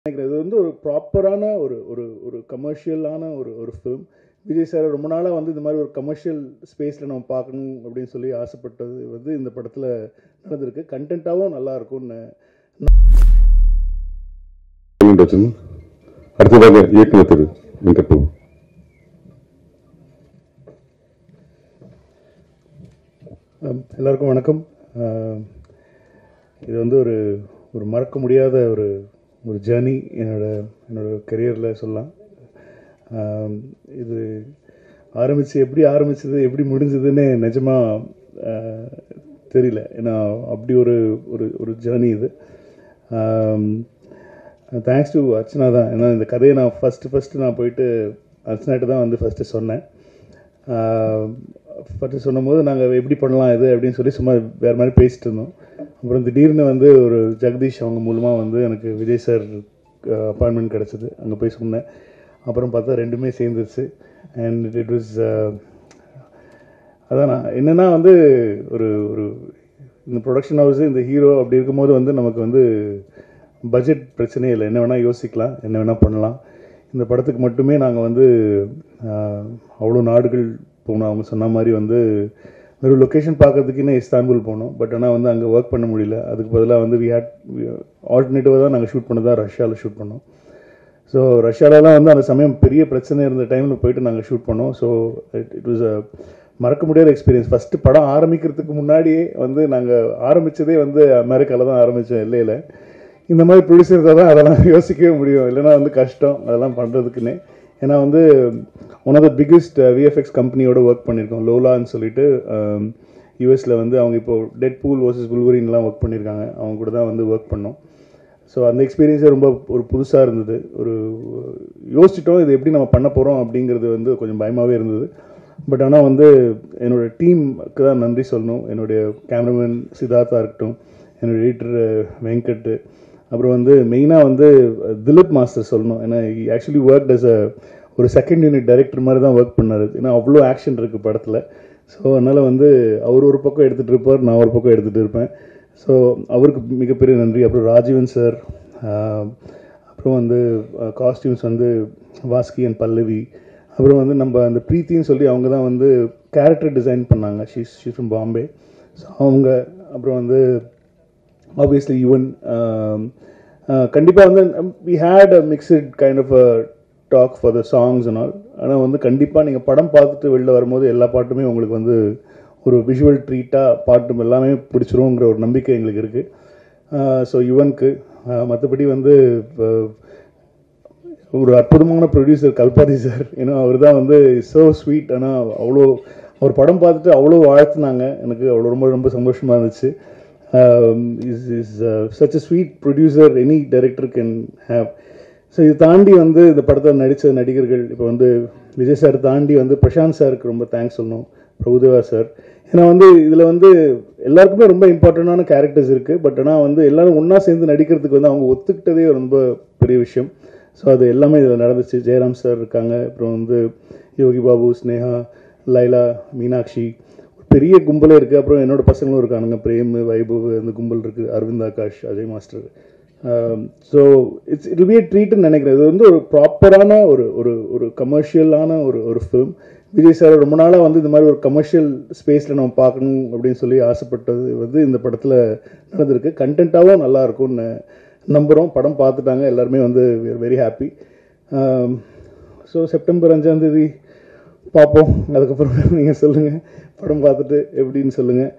நினைக்கிறேன் இது வந்து ஒரு ப்ராப்பரான ஒரு ஒரு ஒரு கமர்ஷியலான ஒரு ஒரு ஃபிலிம் விஜய் சார் ரொம்ப நாளாக வந்து இந்த மாதிரி ஒரு கமர்ஷியல் ஸ்பேஸில் நம்ம பார்க்கணும் அப்படின்னு சொல்லி ஆசைப்பட்டது வந்து இந்த படத்தில் நடந்திருக்கு கண்டென்ட்டாகவும் நல்லா இருக்கும்னு ரச்சன் அடுத்ததாக இயக்குனர் திரு வெங்கட் அம், எல்லாருக்கும் வணக்கம் அம், இது வந்து ஒரு ஒரு மறக்க முடியாத ஒரு ஒரு ஜேர்னி என்னோட என்னோட கெரியரில் சொல்லலாம் அம், இது ஆரம்பித்து எப்படி ஆரம்பிச்சது எப்படி முடிஞ்சதுன்னு நிஜமாக தெரியல ஏன்னா அப்படி ஒரு ஒரு ஒரு ஜேர்னி இது தேங்க்ஸ் டு அர்ச்சனா தான் ஏன்னா இந்த கதையை நான் ஃபஸ்ட்டு ஃபஸ்ட்டு நான் போயிட்டு அர்ச்சனாட்ட தான் வந்து ஃபஸ்ட்டு சொன்னேன் ஃபஸ்ட்டு சொன்னபோது நாங்கள் எப்படி பண்ணலாம் இது அப்படின்னு சொல்லி சும்மா வேறு மாதிரி பேசிட்டு இருந்தோம் அப்புறம் திடீர்னு வந்து ஒரு ஜெகதீஷ் அவங்க மூலமாக வந்து எனக்கு விஜய் சார் அப்பாயின்மெண்ட் கிடச்சிது அங்கே போய் சொன்னேன் அப்புறம் பார்த்தா ரெண்டுமே சேர்ந்துருச்சு அண்ட் இட் வாஸ் அதான் நான் என்னென்னா வந்து ஒரு ஒரு இந்த ப்ரொடக்ஷன் ஹவுஸு இந்த ஹீரோ அப்படி இருக்கும்போது வந்து நமக்கு வந்து பட்ஜெட் பிரச்சனையே இல்லை என்ன வேணால் யோசிக்கலாம் என்ன வேணால் பண்ணலாம் இந்த படத்துக்கு மட்டுமே நாங்கள் வந்து ஆஹ், அவ்வளோ நாடுகள் போனோம் அவங்க சொன்ன மாதிரி வந்து வெறும் லொக்கேஷன் பார்க்கறதுக்குன்னே இஸ்தான்புல் போனோம் பட் ஆனால் வந்து அங்கே ஒர்க் பண்ண முடியல அதுக்கு பதிலாக வந்து வி ஹேட் ஆல்டர்னேட்டிவாக தான் நாங்கள் ஷூட் பண்ணதா ரஷ்யாவில் ஷூட் பண்ணோம் ஸோ ரஷ்யாலலாம் வந்து அந்த சமயம் பெரிய பிரச்சனை இருந்த டைமில் போயிட்டு நாங்கள் ஷூட் பண்ணோம் so it it was a மறக்க முடியாத எக்ஸ்பீரியன்ஸ் ஃபஸ்ட்டு படம் ஆரம்பிக்கிறதுக்கு முன்னாடியே வந்து நாங்கள் ஆரம்பித்ததே வந்து அமெரிக்காவில் தான் ஆரம்பித்தோம் எல்லையில் இந்த மாதிரி ப்ரொடியூசர் தான் அதெல்லாம் யோசிக்கவே முடியும் இல்லைன்னா வந்து கஷ்டம் அதெல்லாம் பண்ணுறதுக்குன்னே ஏன்னா வந்து one of the biggest VFX கம்பெனியோட ஒர்க் பண்ணியிருக்கோம் லோலான்னு சொல்லிட்டு யூஎஸில் வந்து அவங்க இப்போ டெட் பூல் வர்சஸ் புல்வரின்லாம் ஒர்க் பண்ணியிருக்காங்க அவங்க கூட தான் வந்து ஒர்க் பண்ணோம் ஸோ அந்த எக்ஸ்பீரியன்ஸே ரொம்ப ஒரு புதுசாக இருந்தது ஒரு யோசிச்சிட்டோம் இது எப்படி நம்ம பண்ண போகிறோம் அப்படிங்கிறது வந்து கொஞ்சம் பயமாகவே இருந்தது பட் ஆனால் வந்து என்னோட டீமுக்கு தான் நன்றி சொல்லணும் என்னுடைய கேமராமேன் சித்தார்த்தா இருக்கட்டும் என்னோட எடிட்டர் வெங்கட் அப்புறம் வந்து மெயினாக வந்து திலீப் மாஸ்டர் சொல்லணும் ஏன்னா ஆக்சுவலி ஒர்க் அஸ் அ ஒரு செகண்ட் யூனிட் டைரக்டர் மாதிரி தான் ஒர்க் பண்ணாரு ஏன்னா அவ்வளோ ஆக்ஷன் இருக்குது படத்தில் ஸோ அதனால் வந்து அவர் ஒரு பக்கம் எடுத்துகிட்டு இருப்பார் நான் ஒரு பக்கம் எடுத்துகிட்டு இருப்பேன் ஸோ அவருக்கு மிகப்பெரிய நன்றி அப்புறம் ராஜீவன் சார் அப்புறம் வந்து காஸ்டியூம்ஸ் வந்து வாஸ்கி அண்ட் பல்லவி அப்புறம் வந்து நம்ம அந்த ப்ரீத்தின்னு சொல்லி அவங்க தான் வந்து கேரக்டர் டிசைன் பண்ணாங்க she's she from Bombay so அவங்க அப்புறம் வந்து ஆப்வியஸ்லி ஈவன் கண்டிப்பாக வந்து we had a mixed kind of a talk for the songs and all ஆனால் வந்து கண்டிப்பாக நீங்கள் படம் பார்த்துட்டு வெளில வரும்போது எல்லா பாட்டுமே உங்களுக்கு வந்து ஒரு விஷுவல் ட்ரீட்டாக பாட்டு எல்லாமே பிடிச்சிருங்கிற ஒரு நம்பிக்கை எங்களுக்கு இருக்குது ஸோ யுவனுக்கு மற்றபடி வந்து அஹ், ஒரு அற்புதமான ப்ரொடியூசர் கல்பாதி சார் ஏன்னா அவர் தான் வந்து ஸோ ஸ்வீட் ஆனால் அவ்வளோ அவர் படம் பார்த்துட்டு அவ்வளோ வாழ்த்துனாங்க எனக்கு அவ்வளோ ரொம்ப ரொம்ப சந்தோஷமாக இருந்துச்சு is is such a sweet producer any director can have so இது தாண்டி வந்து இந்த படத்தில் நடித்த நடிகர்கள் இப்போ வந்து விஜய் சார் தாண்டி வந்து பிரசாந்த் சாருக்கு ரொம்ப தேங்க்ஸ் சொல்லணும் பிரபுதேவா சார் ஏன்னா வந்து இதில் வந்து எல்லாருக்குமே ரொம்ப இம்பார்ட்டண்டான கேரக்டர்ஸ் இருக்குது பட் ஆனால் வந்து எல்லாரும் ஒன்றா சேர்ந்து நடிக்கிறதுக்கு வந்து அவங்க ஒத்துக்கிட்டதே ரொம்ப பெரிய விஷயம் ஸோ அது எல்லாமே இதில் நடந்துச்சு ஜெயராம் சார் இருக்காங்க அப்புறம் வந்து யோகி பாபு ஸ்னேகா லைலா மீனாட்சி ஒரு பெரிய கும்பலே இருக்குது அப்புறம் என்னோட பசங்களும் இருக்கானுங்க பிரேம் வைபவ் அந்த கும்பல் இருக்குது Aravind Akash Ajay master so it's it be ட்ரீட்னு நினைக்கிறேன் இது வந்து ஒரு ப்ராப்பரான ஒரு ஒரு ஒரு கமர்ஷியலான ஒரு ஒரு ஃபிலிம் விஜய் சார் ரொம்ப நாளாக வந்து இந்த மாதிரி ஒரு கமர்ஷியல் ஸ்பேஸில் நம்ம பார்க்கணும் அப்படின்னு சொல்லி ஆசைப்பட்டது வந்து இந்த படத்தில் நடந்திருக்கு கண்டென்ட்டாகவும் நல்லா இருக்கும்னு நம்புகிறோம் படம் பார்த்துட்டாங்க எல்லாருமே வந்து வெரி ஹாப்பி ஸோ செப்டம்பர் அஞ்சாம் தேதி பார்ப்போம் அதுக்கப்புறம் நீங்கள் சொல்லுங்கள் படம் பார்த்துட்டு எப்படின்னு சொல்லுங்கள்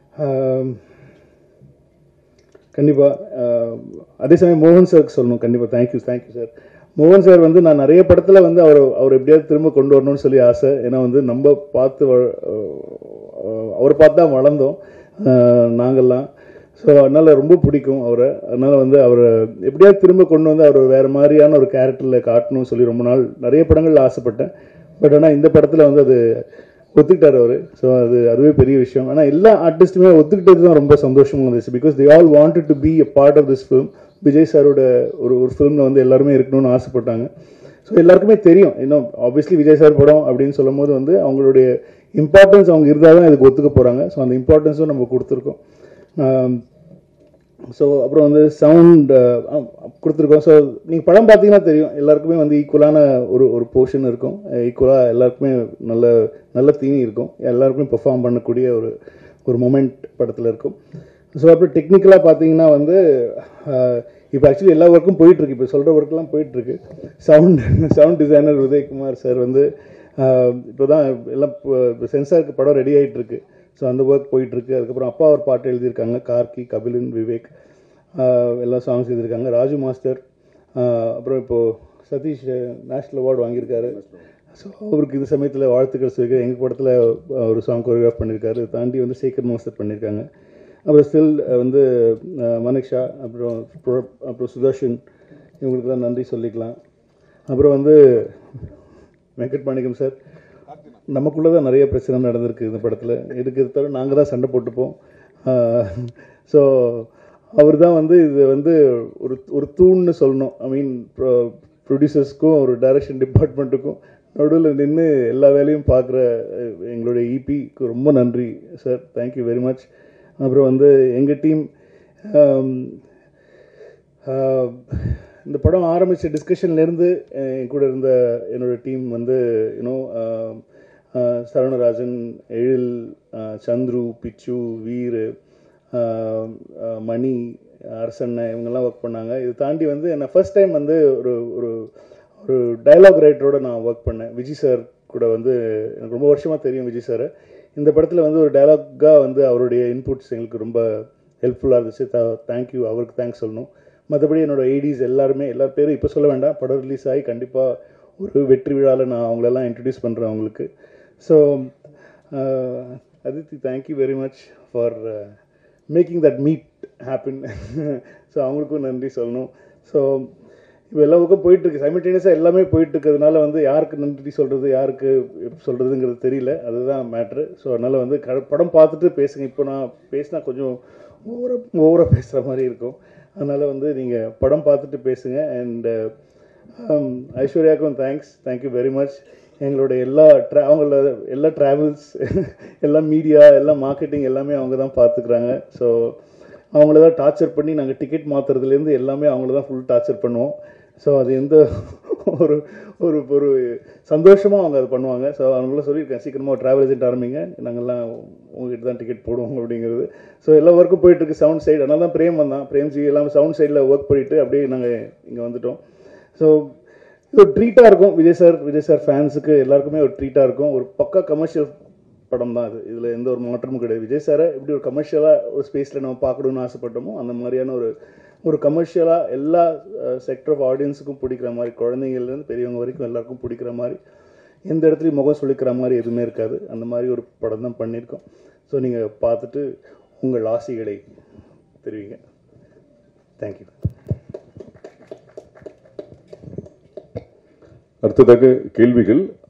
கண்டிப்பாக அதே சமயம் மோகன் சாருக்கு சொல்லணும் கண்டிப்பாக தேங்க்யூ தேங்க்யூ சார் மோகன் சார் வந்து நான் நிறைய படத்தில் வந்து அவர் அவர் எப்படியாவது திரும்ப கொண்டு வரணும்னு சொல்லி ஆசை ஏன்னா வந்து நம்ம பார்த்து வ- அஹ் அவரை பார்த்து தான் வளர்ந்தோம் அஹ் நாங்கெல்லாம் ஸோ அதனால் ரொம்ப பிடிக்கும் அவரை அதனால் வந்து அவரை எப்படியாவது திரும்ப கொண்டு வந்து அவர் வேறு மாதிரியான ஒரு கேரக்டரில் காட்டணும்னு சொல்லி ரொம்ப நாள் நிறைய படங்களில் ஆசைப்பட்டேன் பட் ஆனால் இந்த படத்தில் வந்து அது ஒத்துக்கிட்டார் அவர் ஸோ அது அதுவே பெரிய விஷயம் ஆனால் எல்லா ஆர்டிஸ்ட்டுமே ஒத்துக்கிட்டது தான் ரொம்ப சந்தோஷமாக இருந்துச்சு because they all wanted to be a part of this film Vijay சாரோட ஒரு ஒரு ஃபிலிமில் வந்து எல்லாருமே இருக்கணும்னு ஆசைப்பட்டாங்க ஸோ எல்லாருக்குமே தெரியும் இன்னும் ஆப்வியஸ்லி விஜய் சார் படம் அப்படின்னு சொல்லும் போது வந்து அவங்களுடைய இம்பார்ட்டன்ஸ் அவங்க இருந்தால் தான் இதுக்கு ஒத்துக்க போகிறாங்க ஸோ அந்த இம்பார்ட்டன்ஸும் நம்ம கொடுத்துருக்கோம் ஸோ அப்புறம் வந்து சவுண்ட் கொடுத்துருக்கோம் ஸோ நீங்கள் படம் பார்த்தீங்கன்னா தெரியும் எல்லாருக்குமே வந்து ஈக்குவலான ஒரு ஒரு போர்ஷன் இருக்கும் ஈக்குவலாக எல்லாருக்குமே நல்ல நல்ல தீனி இருக்கும் எல்லாருக்குமே பெர்ஃபார்ம் பண்ணக்கூடிய ஒரு ஒரு மொமெண்ட் படத்தில் இருக்கும் ஸோ அப்புறம் டெக்னிக்கலாக பார்த்தீங்கன்னா வந்து இப்போ ஆக்சுவலி எல்லா ஒர்க்கும் போயிட்டுருக்கு இப்போ சொல்கிற ஒர்க்லாம் போயிட்டுருக்கு sound sound designer Udayakumar sir வந்து இப்போ தான் எல்லாம் சென்சாருக்கு படம் ரெடி ஆகிட்டு இருக்கு ஸோ அந்த ஒர்க் போயிட்டுருக்கு அதுக்கப்புறம் அப்பா ஒரு பாட்டு எழுதியிருக்காங்க கார்கி கபிலன் விவேக் ஆஹ் எல்லா சாங்ஸ் எழுதியிருக்காங்க ராஜு மாஸ்டர் ஆஹ் அப்புறம் இப்போது சதீஷ் நேஷ்னல் அவார்டு வாங்கியிருக்காரு ஸோ அவருக்கு இது சமயத்தில் வாழ்த்துக்கள் சொல்லியிருக்காரு எங்கள் படத்தில் ஒரு சாங் கோரியோகிராஃப் பண்ணியிருக்காரு இதை தாண்டி வந்து சேகர் மாஸ்டர் பண்ணியிருக்காங்க அப்புறம் ஸ்டில் வந்து அஹ், மனிஷா அப்புறம் pro- அப்புறம் சுதர்ஷன் இவங்களுக்கு தான் நன்றி சொல்லிக்கலாம் அப்புறம் வந்து வெங்கட் மாணிக்கம் சார் நமக்குள்ளே தான் நிறைய பிரச்சனை நடந்திருக்கு இந்த படத்தில் எடுக்கிறது தவிர நாங்கள் தான் சண்டை போட்டுப்போம் ஸோ அவர் தான் வந்து இது வந்து ஒரு ஒரு தூண்னு சொல்லணும் ஐ மீன் ப்ரொடியூசர்ஸ்க்கும் ஒரு டைரக்ஷன் டிபார்ட்மெண்ட்டுக்கும் நடுவில் நின்று எல்லா வேலையும் பார்க்குற எங்களுடைய இபிக்கு ரொம்ப நன்றி சார் தேங்க்யூ வெரி மச் அப்புறம் வந்து எங்கள் டீம் இந்த படம் ஆரம்பித்த டிஸ்கஷன்லேருந்து என் கூட இருந்த என்னோட டீம் வந்து யூனோ சரவணராஜன் எழில் அஹ், சந்துரு பிச்சு வீர் அஹ், அஹ், மணி அரசண்ணன் இவங்கெல்லாம் ஒர்க் பண்ணாங்க இது தாண்டி வந்து நான் ஃபர்ஸ்ட் டைம் வந்து ஒரு ஒரு ஒரு டயலாக் ரைட்டரோட நான் ஒர்க் பண்ணேன் விஜய் சார் கூட வந்து எனக்கு ரொம்ப வருஷமாக தெரியும் விஜய் சார் இந்த படத்தில் வந்து ஒரு டயலாக்காக வந்து அவருடைய இன்புட்ஸ் எங்களுக்கு ரொம்ப ஹெல்ப்ஃபுல்லாக இருந்துச்சு தேங்க்யூ அவருக்கு தேங்க்ஸ் சொல்லணும் மற்றபடி என்னோட ஐடிஸ் எல்லாருமே எல்லா பேரும் இப்போ சொல்ல வேண்டாம் படம் ரிலீஸ் ஆகி கண்டிப்பாக ஒரு வெற்றி விழாவில் நான் அவங்களெல்லாம் இன்ட்ரடியூஸ் பண்ணுறேன் அவங்களுக்கு so Aditi thank you very much for making that meet happen so அவங்களுக்கும் நன்றி சொல்லணும் ஸோ இப்போ எல்லா பக்கம் போயிட்டு இருக்கு சைமல்டேனியஸாக எல்லாமே போயிட்டு இருக்கிறதுனால வந்து யாருக்கு நன்றி சொல்றது யாருக்கு எப்படி சொல்றதுங்கிறது தெரியல அதுதான் மேட்ரு ஸோ அதனால வந்து க- படம் பார்த்துட்டு பேசுங்க இப்போ நான் பேசினா கொஞ்சம் ஓவரா ஓவராக பேசுகிற மாதிரி இருக்கும் அதனால வந்து நீங்கள் படம் பார்த்துட்டு பேசுங்க அண்ட் ஐஸ்வர்யாவுக்கும் தேங்க்ஸ் தேங்க்யூ வெரி மச் எங்களோட எல்லா ட்ரா அவங்கள எல்லா ட்ராவல்ஸ் எல்லா மீடியா எல்லா மார்க்கெட்டிங் எல்லாமே அவங்க தான் பார்த்துக்குறாங்க ஸோ அவங்கள தான் டார்ச்சர் பண்ணி நாங்கள் டிக்கெட் மாற்றுறதுலேருந்து எல்லாமே அவங்கள தான் ஃபுல் டார்ச்சர் பண்ணுவோம் ஸோ அது எந்த ஒரு ஒரு ஒரு சந்தோஷமாக அவங்க அதை பண்ணுவாங்க ஸோ அவங்கள சொல்லியிருக்கேன் சீக்கிரமாக ட்ராவல் ஏஜென்ட் ஆரம்பிங்க நாங்கள்லாம் உங்ககிட்ட தான் டிக்கெட் போடுவோம் அப்படிங்கிறது ஸோ எல்லா ஒர்க்கும் போயிட்டுருக்கு சவுண்ட் சைடு அதனால தான் பிரேம் வந்தான் பிரேம்ஜி எல்லாம் சவுண்ட் சைடில் ஒர்க் பண்ணிட்டு அப்படியே நாங்கள் இங்கே வந்துட்டோம் ஸோ இது ஒரு ட்ரீட்டாக இருக்கும் விஜய் சார் விஜய் சார் ஃபேன்ஸுக்கு எல்லாருக்குமே ஒரு ட்ரீட்டாக இருக்கும் ஒரு பக்கா கமர்ஷியல் படம் தான் அது இதில் எந்த ஒரு மாற்றமும் கிடையாது விஜய் சாரை எப்படி ஒரு கமர்ஷியலாக ஒரு ஸ்பேஸில் நம்ம பார்க்கணும்னு ஆசைப்பட்டோமோ அந்த மாதிரியான ஒரு ஒரு கமர்ஷியலாக எல்லா செக்டர் ஆஃப் ஆடியன்ஸுக்கும் பிடிக்கிற மாதிரி குழந்தைங்கள்லேருந்து பெரியவங்க வரைக்கும் எல்லாருக்கும் பிடிக்கிற மாதிரி எந்த இடத்துலையும் முகம் சொல்லிக்கிற மாதிரி எதுவுமே இருக்காது அந்த மாதிரி ஒரு படம் தான் பண்ணியிருக்கோம் ஸோ நீங்கள் பார்த்துட்டு உங்கள் ஆசைகளை தெரிவிங்க தேங்க்யூ அடுத்ததாக கேள்விகள்